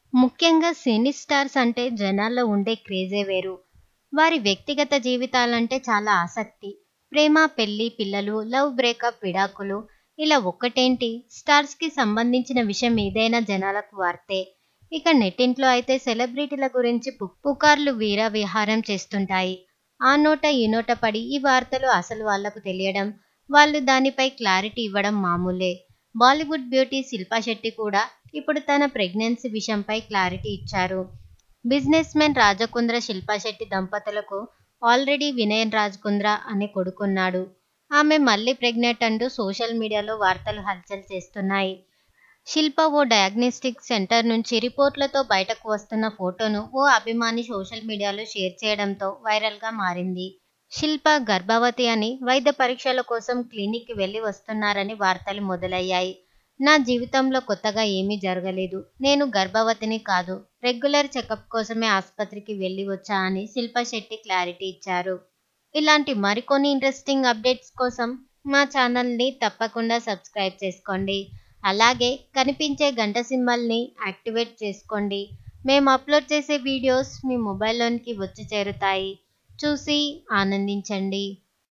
ముఖ్యంగా సినీ స్టార్స్ అంటే జనాల్లో ఉండే క్రేజే వేరు వారి వ్యక్తిగత జీవితాలంటే చాలా ఆసక్తి ప్రేమ పెళ్లి పిల్లలు లవ్ బ్రేకప్ విడాకులు ఇలా ఒక్కటేంటి స్టార్స్కి సంబంధించిన విషయం ఏదైనా జనాలకు వార్తే ఇక నెట్టింట్లో అయితే సెలబ్రిటీల గురించి పు- పుకార్లు వీర విహారం చేస్తుంటాయి ఆ నోట ఈ నోట పడి ఈ వార్తలు అసలు వాళ్లకు తెలియడం వాళ్ళు దానిపై క్లారిటీ ఇవ్వడం మామూలే బాలీవుడ్ బ్యూటీ శిల్పా శెట్టి కూడా ఇప్పుడు తన ప్రెగ్నెన్సీ విషయంపై క్లారిటీ ఇచ్చారు బిజినెస్ మెన్ రాజకుంద్ర శిల్పా శెట్టి దంపతులకు ఆల్రెడీ వినయన్ రాజకుంద్ర అనే కొడుకున్నాడు ఆమె మళ్ళీ ప్రెగ్నెంట్ అంటూ సోషల్ మీడియాలో వార్తలు హల్చల్ చేస్తున్నాయి శిల్ప ఓ డయాగ్నోస్టిక్ సెంటర్ నుంచి రిపోర్ట్లతో బయటకు వస్తున్న ఫోటోను ఓ అభిమాని సోషల్ మీడియాలో షేర్ చేయడంతో వైరల్గా మారింది శిల్ప గర్భవతి అని వైద్య పరీక్షల కోసం క్లినిక్కి వెళ్ళి వస్తున్నారని వార్తలు మొదలయ్యాయి నా జీవితంలో కొత్తగా ఏమీ జరగలేదు నేను గర్భవతిని కాదు రెగ్యులర్ చెకప్ కోసమే ఆసుపత్రికి వెళ్ళి వచ్చా అని శిల్ప శెట్టి క్లారిటీ ఇచ్చారు ఇలాంటి మరికొన్ని ఇంట్రెస్టింగ్ అప్డేట్స్ కోసం మా ఛానల్ని తప్పకుండా సబ్స్క్రైబ్ చేసుకోండి అలాగే కనిపించే గంట సింబల్ని యాక్టివేట్ చేసుకోండి మేము అప్లోడ్ చేసే వీడియోస్ మీ మొబైల్లోనికి వచ్చి చేరుతాయి చూసి ఆనందించండి